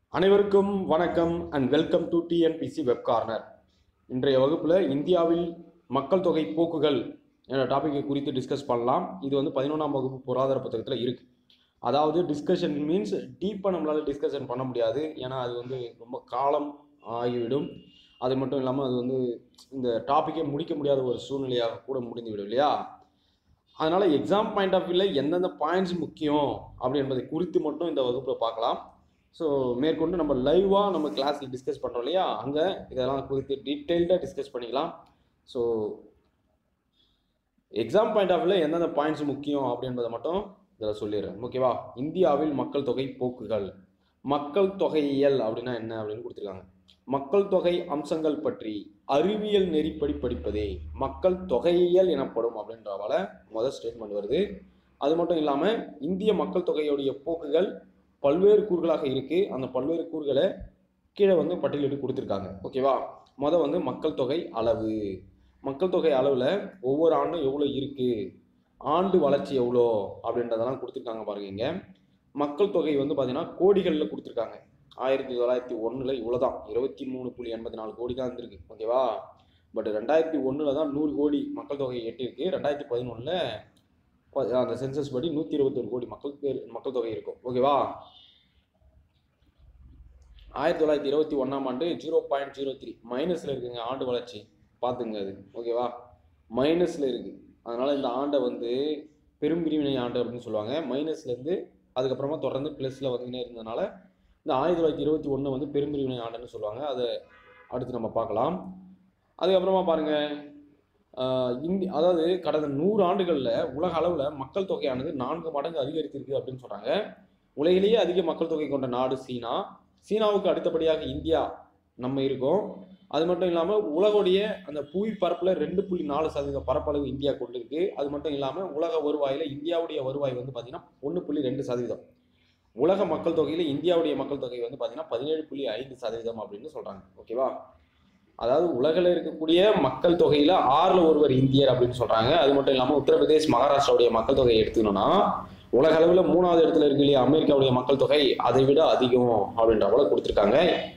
அனைவருக்கும் வணக்கம் and welcome to TNPC web corner இன்றைய வகுப்பில் இந்தியாவில் மக்கள் தொகை போக்குகள் என்ற டாப்பிக்கை குறித்து டிஸ்கஸ் பண்ணலாம் இது வந்து பதினொன்றாம் வகுப்பு பொருளாதார புத்தகத்தில் இருக்குது அதாவது டிஸ்கஷன் மீன்ஸ் டீப்பாக நம்மளால் டிஸ்கஷன் பண்ண முடியாது ஏன்னா அது வந்து ரொம்ப காலம் ஆகிவிடும் அது மட்டும் இல்லாமல் அது வந்து இந்த டாப்பிக்கை முடிக்க முடியாத ஒரு சூழ்நிலையாக கூட முடிந்துவிடும் இல்லையா அதனால் எக்ஸாம் பாயிண்ட் ஆஃப் வியூவில் எந்தெந்த பாயிண்ட்ஸ் முக்கியம் அப்படி என்பதை குறித்து மட்டும் இந்த வகுப்பில் பார்க்கலாம் ஸோ மேற்கொண்டு நம்ம லைவாக நம்ம கிளாஸில் டிஸ்கஸ் பண்ணுறோம் இல்லையா அங்கே இதெல்லாம் குறித்து டீட்டெயில்டாக டிஸ்கஸ் பண்ணிக்கலாம் ஸோ எக்ஸாம் பாயிண்ட் ஆஃப் வியூவில் எந்தெந்த பாயிண்ட்ஸ் முக்கியம் அப்படின்றத மட்டும் இதில் சொல்லிடுறேன் ஓகேவா இந்தியாவில் மக்கள் தொகை போக்குகள் மக்கள் தொகையியல் அப்படின்னா என்ன அப்படின்னு கொடுத்துருக்காங்க மக்கள் தொகை அம்சங்கள் பற்றி அறிவியல் நெறிப்படி படிப்பதே மக்கள் தொகையியல் எனப்படும் அப்படின்றவால முதல் ஸ்டேட்மெண்ட் வருது அது மட்டும் இல்லாமல் இந்திய மக்கள் தொகையுடைய போக்குகள் பல்வேறு கூறுகளாக இருக்குது அந்த பல்வேறு கூறுகளை கீழே வந்து பட்டியலிட்டு கொடுத்துருக்காங்க ஓகேவா மொதல் வந்து மக்கள் தொகை அளவு மக்கள் தொகை அளவில் ஒவ்வொரு ஆண்டும் எவ்வளோ இருக்குது ஆண்டு வளர்ச்சி எவ்வளோ அப்படின்றதெல்லாம் கொடுத்துருக்காங்க பாருங்க இங்கே மக்கள் தொகை வந்து பார்த்தீங்கன்னா கோடிகளில் கொடுத்துருக்காங்க ஆயிரத்தி தொள்ளாயிரத்தி ஒன்றில் இவ்வளோ தான் இருபத்தி மூணு புள்ளி எண்பத்தி நாலு கோடி தான் இருந்திருக்கு ஓகேவா பட் ரெண்டாயிரத்தி ஒன்றில் தான் நூறு கோடி மக்கள் தொகை எட்டிருக்கு ரெண்டாயிரத்தி பதினொன்றில் அந்த சென்சஸ் படி நூற்றி இருபத்தொரு கோடி மக்கள் பேர் மக்கள் தொகை இருக்கும் ஓகேவா ஆயிரத்தி தொள்ளாயிரத்தி இருபத்தி ஒன்றாம் ஆண்டு ஜீரோ பாயிண்ட் ஜீரோ த்ரீ மைனஸில் இருக்குங்க ஆண்டு வளர்ச்சி பார்த்துங்க அது ஓகேவா மைனஸில் இருக்குது அதனால் இந்த ஆண்டை வந்து பெரும்பிரிவினை ஆண்டு அப்படின்னு சொல்லுவாங்க மைனஸ்லேருந்து அதுக்கப்புறமா தொடர்ந்து ப்ளஸில் வந்துக்கினே இருந்ததுனால இந்த ஆயிரத்தி தொள்ளாயிரத்தி இருபத்தி ஒன்று வந்து பெரும்பிரிவினை ஆண்டுன்னு சொல்லுவாங்க அதை அடுத்து நம்ம பார்க்கலாம் அதுக்கப்புறமா பாருங்கள் இந்தி அதாவது கடந்த நூறு ஆண்டுகளில் உலக அளவில் மக்கள் தொகையானது நான்கு மடங்கு அதிகரித்திருக்கு அப்படின்னு சொல்கிறாங்க உலகிலேயே அதிக மக்கள் தொகை கொண்ட நாடு சீனா சீனாவுக்கு அடுத்தபடியாக இந்தியா நம்ம இருக்கோம் அது மட்டும் இல்லாமல் உலகுடைய அந்த புவி பரப்பில் ரெண்டு புள்ளி நாலு சதவீத பரப்பளவு இந்தியா கொண்டிருக்கு அது மட்டும் இல்லாமல் உலக வருவாயில் இந்தியாவுடைய வருவாய் வந்து பார்த்திங்கன்னா ஒன்று புள்ளி ரெண்டு சதவீதம் உலக மக்கள் தொகையில் இந்தியாவுடைய மக்கள் தொகை வந்து பார்த்திங்கன்னா பதினேழு புள்ளி ஐந்து சதவீதம் அப்படின்னு சொல்கிறாங்க ஓகேவா அதாவது உலகில் இருக்கக்கூடிய மக்கள் தொகையில் ஆறில் ஒருவர் இந்தியர் அப்படின்னு சொல்கிறாங்க அது மட்டும் இல்லாமல் உத்தரப்பிரதேஷ் மகாராஷ்டிராவுடைய மக்கள் தொகையை எடுத்துக்கணும்னா உலக அளவில் மூணாவது இடத்துல இருக்கு இல்லையா அமெரிக்காவுடைய மக்கள் தொகை அதை விட அதிகம் அப்படின்ற போல கொடுத்துருக்காங்க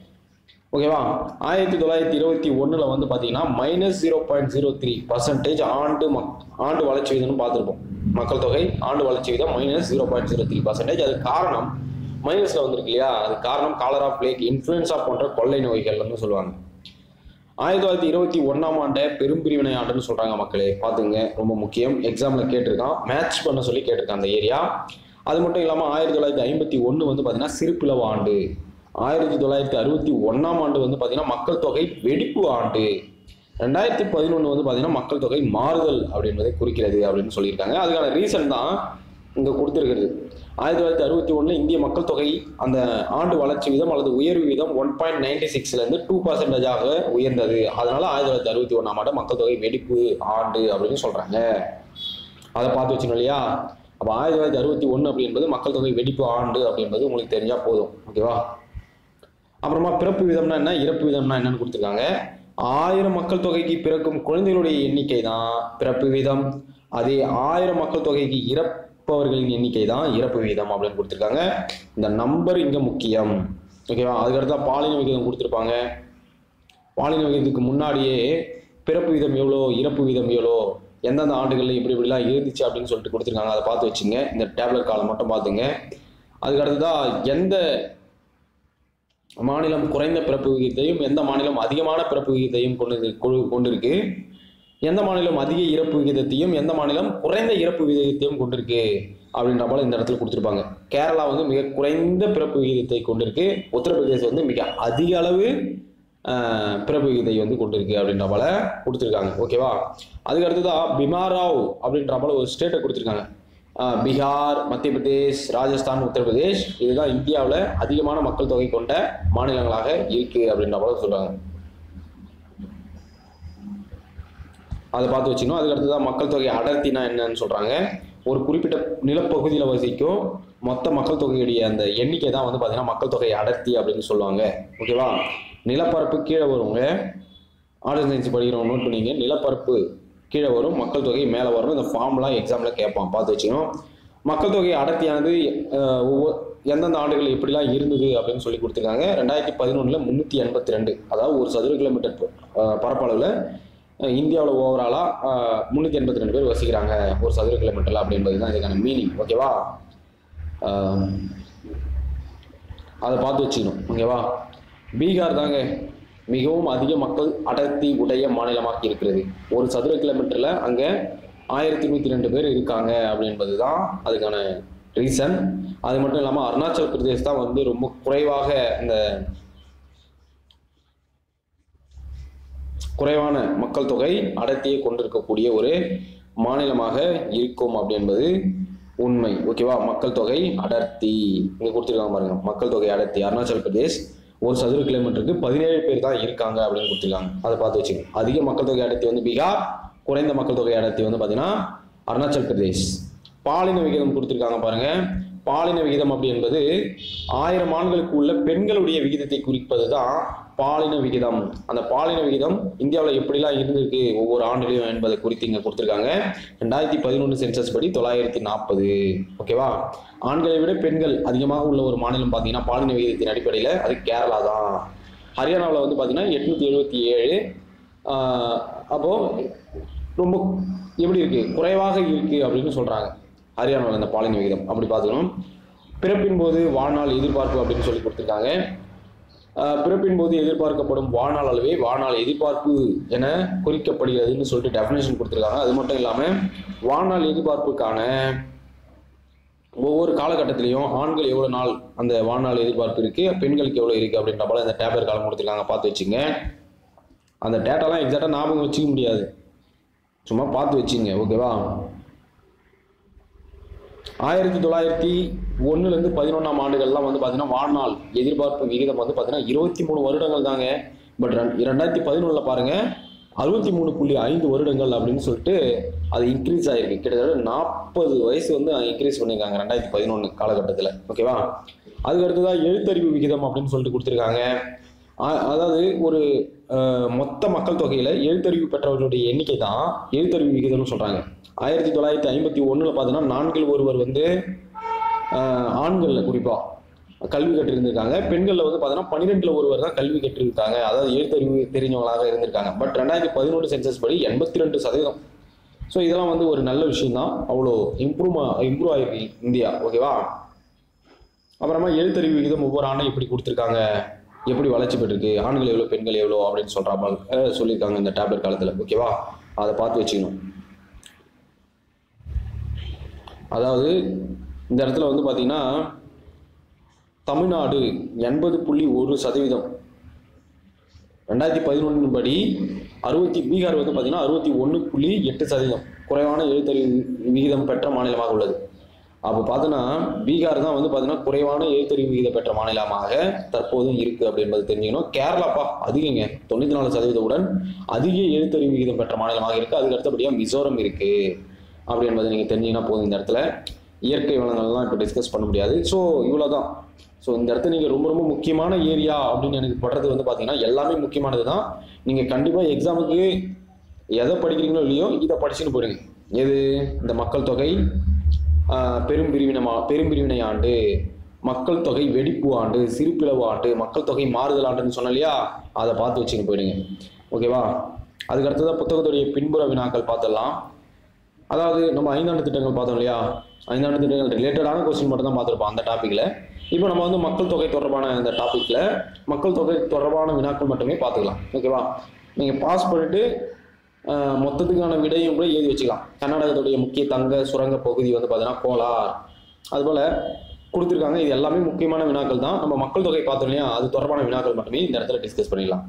ஓகேவா ஆயிரத்தி தொள்ளாயிரத்தி இருபத்தி ஒன்றில் வந்து பார்த்தீங்கன்னா minus zero point zero three percentage ஆண்டு மக் ஆண்டு வளர்ச்சி விகிதம்னு பார்த்துருப்போம் மக்கள் தொகை ஆண்டு வளர்ச்சி விகிதம் minus zero point zero three percentage அது காரணம் மைனஸில் வந்திருக்கு இல்லையா அது காரணம் காலரா பிளேக் இன்ஃப்ளூயன்ஸா போன்ற கொள்ளை நோய்கள்னு சொல்லுவாங்க ஆயிரத்தி தொள்ளாயிரத்தி இருபத்தி ஒன்றாம் ஆண்டை பெரும்பிரிவினை ஆண்டுன்னு சொல்கிறாங்க மக்களே பார்த்துங்க ரொம்ப முக்கியம் எக்ஸாமில் கேட்டிருக்கான் மேட்ச் பண்ண சொல்லி கேட்டிருக்கான் அந்த ஏரியா அது மட்டும் இல்லாமல் ஆயிரத்தி தொள்ளாயிரத்தி ஐம்பத்தி ஒன்று வந்து பார்த்தீங்கன்னா சிறுப்பிளவு ஆண்டு ஆயிரத்தி தொள்ளாயிரத்தி அறுபத்தி ஒன்றாம் ஆண்டு வந்து பார்த்தீங்கன்னா மக்கள் தொகை வெடிப்பு ஆண்டு ரெண்டாயிரத்தி பதினொன்று வந்து பார்த்தீங்கன்னா மக்கள் தொகை மாறுதல் அப்படின்றதை குறிக்கிறது அப்படின்னு சொல்லியிருக்காங்க அதுக்கான ரீசன் தான் இங்கே கொடுத்துருக்கிறது ஆயிரத்தி தொள்ளாயிரத்தி அறுபத்தி ஒன்றில் இந்திய மக்கள் தொகை அந்த ஆண்டு வளர்ச்சி வீதம் அல்லது உயர்வு வீதம் ஒன் பாயிண்ட் நைன்டி சிக்ஸ்லேருந்து டூ பர்சன்டேஜாக உயர்ந்தது அதனால ஆயிரத்தி தொள்ளாயிரத்தி அறுபத்தி ஒன்றாம் ஆண்டு மக்கள் தொகை வெடிப்பு ஆண்டு அப்படின்னு சொல்கிறாங்க அதை பார்த்து வச்சுக்கணும் இல்லையா அப்போ ஆயிரத்தி தொள்ளாயிரத்தி அறுபத்தி ஒன்று அப்படின்றது மக்கள் தொகை வெடிப்பு ஆண்டு அப்படின்றது உங்களுக்கு தெரிஞ்சால் போதும் ஓகேவா அப்புறமா பிறப்பு வீதம்னா என்ன இறப்பு வீதம்னா என்னன்னு கொடுத்துருக்காங்க ஆயிரம் மக்கள் தொகைக்கு பிறக்கும் குழந்தைகளுடைய எண்ணிக்கை தான் பிறப்பு வீதம் அதே ஆயிரம் மக்கள் தொகைக்கு இறப்பவர்களின் எண்ணிக்கை தான் இறப்பு வீதம் அப்படின்னு கொடுத்துருக்காங்க இந்த நம்பர் இங்கே முக்கியம் ஓகேவா அதுக்கடுத்தா பாலின விகிதம் கொடுத்துருப்பாங்க பாலின விகிதத்துக்கு முன்னாடியே பிறப்பு வீதம் எவ்வளோ இறப்பு வீதம் எவ்வளோ எந்தெந்த ஆண்டுகளில் இப்படி இப்படிலாம் இருந்துச்சு அப்படின்னு சொல்லிட்டு கொடுத்துருக்காங்க அதை பார்த்து வச்சுங்க இந்த டேப்லெட் காலம் மட்டும் பார்த்துங்க அதுக்கு அடுத்ததாக எந்த மாநிலம் குறைந்த பிறப்பு விகிதத்தையும் எந்த மாநிலம் அதிகமான பிறப்பு விகிதத்தையும் கொண்டு கொண்டிருக்கு எந்த மாநிலம் அதிக இறப்பு விகிதத்தையும் எந்த மாநிலம் குறைந்த இறப்பு விகிதத்தையும் கொண்டிருக்கு அப்படின்ற போல இந்த இடத்துல கொடுத்துருப்பாங்க கேரளா வந்து மிக குறைந்த பிறப்பு விகிதத்தை கொண்டிருக்கு உத்தரப்பிரதேசம் வந்து மிக அதிக அளவு பிறப்பு விகிதை வந்து கொண்டிருக்கு அப்படின்ற போல கொடுத்துருக்காங்க ஓகேவா அதுக்கு அடுத்ததா பிமாராவ் அப்படின்ற போல ஒரு ஸ்டேட்டை கொடுத்துருக்காங்க பீகார் மத்திய பிரதேஷ் ராஜஸ்தான் உத்தரப்பிரதேஷ் இதுதான் இந்தியாவில் அதிகமான மக்கள் தொகை கொண்ட மாநிலங்களாக இருக்கு அப்படின்ற போல சொல்றாங்க அதை பார்த்து வச்சுக்கணும் அதுக்கு அடுத்ததான் மக்கள் தொகை அடர்த்தினா என்னன்னு சொல்றாங்க ஒரு குறிப்பிட்ட நிலப்பகுதியில் வசிக்கும் மொத்த மக்கள் தொகையுடைய அந்த எண்ணிக்கை தான் வந்து பார்த்தீங்கன்னா மக்கள் தொகை அடர்த்தி அப்படின்னு சொல்லுவாங்க ஓகேவா நிலப்பரப்பு கீழே வருவங்க ஆர்டர் சயின்ஸ் படிக்கிறவங்க நோட் பண்ணிங்க நிலப்பரப்பு கீழே வரும் மக்கள் தொகை மேலே வரும் இந்த ஃபார்ம்லாம் எக்ஸாமில் கேட்பான் பார்த்து வச்சுக்கணும் மக்கள் தொகை அடர்த்தியானது ஒவ்வொரு எந்தெந்த ஆண்டுகள் எப்படிலாம் இருந்தது அப்படின்னு சொல்லி கொடுத்துருக்காங்க ரெண்டாயிரத்தி பதினொன்றில் முந்நூற்றி எண்பத்தி ரெண்டு அதாவது ஒரு சதுர கிலோமீட்டர் ப- அஹ் பரப்பளவில் இந்தியாவில் ஓவராலாக முந்நூற்றி எண்பத்தி ரெண்டு பேர் வசிக்கிறாங்க ஒரு சதுர கிலோமீட்டரில் அப்படின்றது தான் இதுக்கான மீனிங் ஓகேவா ஆஹ் அதை பார்த்து வச்சுக்கணும் ஓகேவா பீகார் தாங்க மிகவும் அதிக மக்கள் அடர்த்தி உடைய மாநிலமாக இருக்கிறது ஒரு சதுர கிலோமீட்டரில் அங்கே ஆயிரத்தி நூற்றி ரெண்டு பேர் இருக்காங்க அப்படின்றது தான் அதுக்கான ரீசன் அது மட்டும் இல்லாமல் அருணாச்சல் பிரதேஷ் தான் வந்து ரொம்ப குறைவாக இந்த குறைவான மக்கள் தொகை அடர்த்தியை கொண்டிருக்கக்கூடிய ஒரு மாநிலமாக இருக்கும் அப்படின்பது உண்மை ஓகேவா மக்கள் தொகை அடர்த்தி இங்க கொடுத்துருக்காங்க பாருங்க மக்கள் தொகை அடர்த்தி அருணாச்சல் பிரதேஷ் ஒரு சதுர கிலோமீட்டருக்கு பதினேழு பேர் தான் இருக்காங்க அப்படின்னு கொடுத்துருக்காங்க அதை பார்த்து வச்சுக்கோங்க அதிக மக்கள் தொகை அடர்த்தி வந்து பீகார் குறைந்த மக்கள் தொகை அடர்த்தி வந்து பார்த்தீங்கன்னா அருணாச்சல் பிரதேஷ் பாலின விகிதம் கொடுத்துருக்காங்க பாருங்க பாலின விகிதம் அப்படி என்பது ஆயிரம் ஆண்களுக்கு உள்ள பெண்களுடைய விகிதத்தை குறிப்பது தான் பாலின விகிதம் அந்த பாலின விகிதம் இந்தியாவில் எப்படிலாம் இருந்திருக்கு ஒவ்வொரு ஆண்டுலையும் என்பதை குறித்து இங்கே கொடுத்துருக்காங்க ரெண்டாயிரத்தி பதினொன்று சென்சஸ் படி தொள்ளாயிரத்தி நாற்பது ஓகேவா ஆண்களை விட பெண்கள் அதிகமாக உள்ள ஒரு மாநிலம் பார்த்தீங்கன்னா பாலின விகிதத்தின் அடிப்படையில் அது கேரளா தான் ஹரியானாவில் வந்து பார்த்தீங்கன்னா எட்நூற்றி எழுபத்தி ஏழு அப்போது ரொம்ப எப்படி இருக்கு குறைவாக இருக்கு அப்படின்னு சொல்றாங்க ஹரியானாவில் இந்த பாலின விகிதம் அப்படி பார்த்துக்கணும் பிறப்பின் போது வாழ்நாள் எதிர்பார்ப்பு அப்படின்னு சொல்லி கொடுத்துருக்காங்க ஆஹ் பிறப்பின் போது எதிர்பார்க்கப்படும் வாழ்நாள் அளவே வாழ்நாள் எதிர்பார்ப்பு என குறிக்கப்படுகிறதுன்னு சொல்லிட்டு டெஃபினேஷன் கொடுத்துருக்காங்க அது மட்டும் இல்லாமல் வாழ்நாள் எதிர்பார்ப்புக்கான ஒவ்வொரு காலகட்டத்திலையும் ஆண்கள் எவ்வளோ நாள் அந்த வாழ்நாள் எதிர்பார்ப்பு இருக்கு பெண்களுக்கு எவ்வளோ இருக்கு அப்படின்ற போல இந்த டேப்லெட் காலம் கொடுத்துருக்காங்க பார்த்து வச்சுங்க அந்த டேட்டாலாம் எக்ஸாக்டாக ஞாபகம் வச்சுக்க முடியாது சும்மா பார்த்து வச்சுங்க ஓகேவா ஆயிரத்தி தொள்ளாயிரத்தி ஒன்றுலேருந்து பதினொன்றாம் ஆண்டுகள்லாம் வந்து பார்த்தீங்கன்னா வாழ்நாள் எதிர்பார்ப்பு விகிதம் வந்து பார்த்தீங்கன்னா இருபத்தி மூணு வருடங்கள் தாங்க பட் ரெண்டாயிரத்தி பதினொன்றில் பாருங்க அறுபத்தி மூணு புள்ளி ஐந்து வருடங்கள் அப்படின்னு சொல்லிட்டு அது இன்க்ரீஸ் ஆயிருக்கு கிட்டத்தட்ட நாற்பது வயசு வந்து இன்க்ரீஸ் பண்ணியிருக்காங்க ரெண்டாயிரத்தி பதினொன்று காலகட்டத்தில் ஓகேவா அதுக்கு அடுத்ததாக எழுத்தறிவு விகிதம் அப்படின்னு சொல்லிட்டு கொடுத்துருக்காங்க ஆ- அதாவது ஒரு அஹ், மொத்த மக்கள் தொகையில் எழுத்தறிவு பெற்றவர்களுடைய எண்ணிக்கை தான் எழுத்தறிவு விகிதம்னு சொல்கிறாங்க ஆயிரத்தி தொள்ளாயிரத்தி ஐம்பத்தி ஒன்றில் பார்த்தீங்கன்னா நான்கில் ஒருவர் வந்து ஆஹ், ஆண்கள்ல குறிப்பாக கல்வி கற்றிருந்திருக்காங்க பெண்களில் வந்து பார்த்தீங்கன்னா பன்னிரெண்டில் ஒருவர் தான் கல்வி கற்றிருக்காங்க அதாவது எழுத்தறிவு தெரிஞ்சவங்களாக இருந்திருக்காங்க பட் ரெண்டாயிரத்தி பதினொன்று சென்சஸ் படி எண்பத்தி ரெண்டு சதவீதம் ஸோ இதெல்லாம் வந்து ஒரு நல்ல விஷயம் தான் அவ்வளோ இம்ப்ரூவ் இம்ப்ரூவ் ஆயிருக்கு இந்தியா ஓகேவா அப்புறமா எழுத்தறிவு விகிதம் ஒவ்வொரு ஆண்டும் எப்படி கொடுத்துருக்காங்க எப்படி வளர்ச்சி பெற்றிருக்கு ஆண்கள் எவ்வளோ பெண்கள் எவ்வளோ அப்படின்னு சொல்கிற மாதிரி சொல்லியிருக்காங்க இந்த டேப்லெட் காலத்தில் ஓகேவா அதை பார்த்து வச்சுக்கணும் அதாவது இந்த இடத்துல வந்து பார்த்தீங்கன்னா தமிழ்நாடு எண்பது புள்ளி ஒரு சதவீதம் ரெண்டாயிரத்தி பதினொன்று படி அறுபத்தி பீகார் வந்து பார்த்தீங்கன்னா அறுபத்தி ஒன்று புள்ளி எட்டு சதவீதம் குறைவான எழுத்தறிவு விகிதம் பெற்ற மாநிலமாக உள்ளது அப்போ பார்த்தோன்னா பீகார் தான் வந்து பார்த்தீங்கன்னா குறைவான எழுத்தறிவு விகிதம் பெற்ற மாநிலமாக தற்போதும் இருக்கு அப்படின்றது தெரிஞ்சுக்கணும் கேரளாப்பா அதிகங்க தொண்ணூற்றி நாலு சதவீதத்துடன் அதிக எழுத்தறிவு விகிதம் பெற்ற மாநிலமாக இருக்கு அதுக்கு அடுத்தபடியாக மிசோரம் இருக்கு அப்படி என்பதை நீங்கள் தெரிஞ்சுங்கன்னா போதும் இந்த இடத்துல இயற்கை வளங்கள்லாம் இப்போ டிஸ்கஸ் பண்ண முடியாது ஸோ இவ்வளோ தான் ஸோ இந்த இடத்துல நீங்கள் ரொம்ப ரொம்ப முக்கியமான ஏரியா அப்படின்னு எனக்கு படுறது வந்து பார்த்தீங்கன்னா எல்லாமே முக்கியமானது தான் நீங்கள் கண்டிப்பாக எக்ஸாமுக்கு எதை படிக்கிறீங்களோ இல்லையோ இதை படிச்சுன்னு போயிடுங்க எது இந்த மக்கள் தொகை ஆஹ், பெரும் பிரிவினமா பெரும் பிரிவினை ஆண்டு மக்கள் தொகை வெடிப்பு ஆண்டு சிறுபிளவு ஆண்டு மக்கள் தொகை மாறுதல் ஆண்டுன்னு சொன்னேன் இல்லையா அதை பார்த்து வச்சுன்னு போயிடுங்க ஓகேவா அதுக்கு அடுத்ததாக புத்தகத்துடைய பின்புற வினாக்கள் பார்த்துடலாம் அதாவது நம்ம ஐந்தாண்டு திட்டங்கள் பார்த்தோம் இல்லையா ஐந்தாண்டு திட்டங்கள் ரிலேட்டடான கொஸ்டின் மட்டும் தான் பார்த்துருப்போம் அந்த டாப்பிக்கில் இப்போ நம்ம வந்து மக்கள் தொகை தொடர்பான இந்த டாப்பிக்கில் மக்கள் தொகை தொடர்பான வினாக்கள் மட்டுமே பார்த்துக்கலாம் ஓகேவா நீங்கள் பாஸ் பண்ணிட்டு ஆஹ், மொத்தத்துக்கான விடையும் கூட எழுதி வச்சுக்கலாம் கர்நாடகத்துடைய முக்கிய தங்க சுரங்க பகுதி வந்து பார்த்தீங்கன்னா கோலார் அதுபோல் கொடுத்துருக்காங்க இது எல்லாமே முக்கியமான வினாக்கள் தான் நம்ம மக்கள் தொகை பார்த்தோம் இல்லையா அது தொடர்பான வினாக்கள் மட்டுமே இந்த இடத்துல டிஸ்கஸ் பண்ணிடலாம்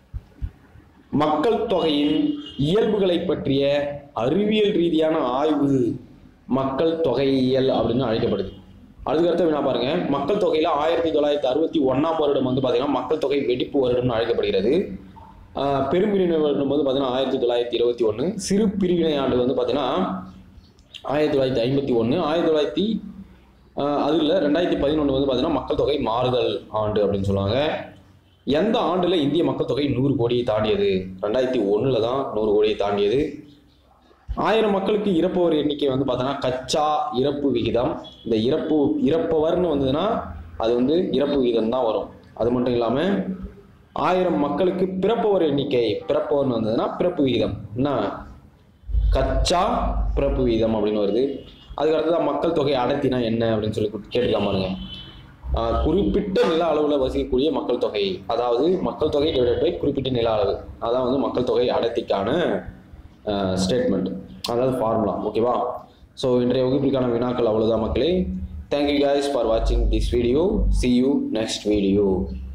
மக்கள் தொகையின் இயல்புகளை பற்றிய அறிவியல் ரீதியான ஆய்வு மக்கள் தொகையியல் அப்படின்னு அழைக்கப்படுது அதுக்கடுத்த வினா பாருங்க மக்கள் தொகையில ஆயிரத்தி தொள்ளாயிரத்தி அறுபத்தி ஒன்னாம் வருடம் வந்து பார்த்தீங்கன்னா மக்கள் தொகை வெடிப்பு வருடம்னு அழைக்கப்படுகிறது ஆஹ் பெரும்பிரிவினை வருடம் வந்து பார்த்தீங்கன்னா ஆயிரத்தி தொள்ளாயிரத்தி இருபத்தி ஒன்று சிறு பிரிவினை ஆண்டு வந்து பார்த்தீங்கன்னா ஆயிரத்தி தொள்ளாயிரத்தி ஐம்பத்தி ஒன்று ஆயிரத்தி தொள்ளாயிரத்தி அதில் ரெண்டாயிரத்தி பதினொன்று வந்து பார்த்தீங்கன்னா மக்கள் தொகை மாறுதல் ஆண்டு அப்படின்னு சொல்லுவாங்க எந்த ஆண்டில் இந்திய மக்கள் தொகை நூறு கோடியை தாண்டியது ரெண்டாயிரத்தி ஒன்றில் தான் நூறு கோடியை தாண்டியது ஆயிரம் மக்களுக்கு இறப்பவர் எண்ணிக்கை வந்து பார்த்தோன்னா கச்சா இறப்பு விகிதம் இந்த இறப்பு இறப்பவர்னு வந்ததுன்னா அது வந்து இறப்பு விகிதம் தான் வரும் அது மட்டும் இல்லாமல் ஆயிரம் மக்களுக்கு பிறப்பவர் எண்ணிக்கை பிறப்பவர்னு வந்ததுன்னா பிறப்பு விகிதம் என்ன கச்சா பிறப்பு வீதம் அப்படின்னு வருது அதுக்கு அடுத்ததான் மக்கள் தொகை அடர்த்தினா என்ன அப்படின்னு சொல்லி கேட்டுக்கலாம் பாருங்க ஆஹ் குறிப்பிட்ட நில அளவில் வசிக்கக்கூடிய மக்கள் தொகை அதாவது மக்கள் தொகை டிவைடட் பை குறிப்பிட்ட நில அளவு அதான் வந்து மக்கள் தொகை அடர்த்திக்கான ஸ்டேட்மெண்ட் அதாவது ஃபார்முலா ஓகேவா ஸோ இன்றைய வகுப்பிற்கான வினாக்கள் அவ்வளோதான் மக்களே தேங்க்யூ guys ஃபார் வாட்சிங் this video see you next video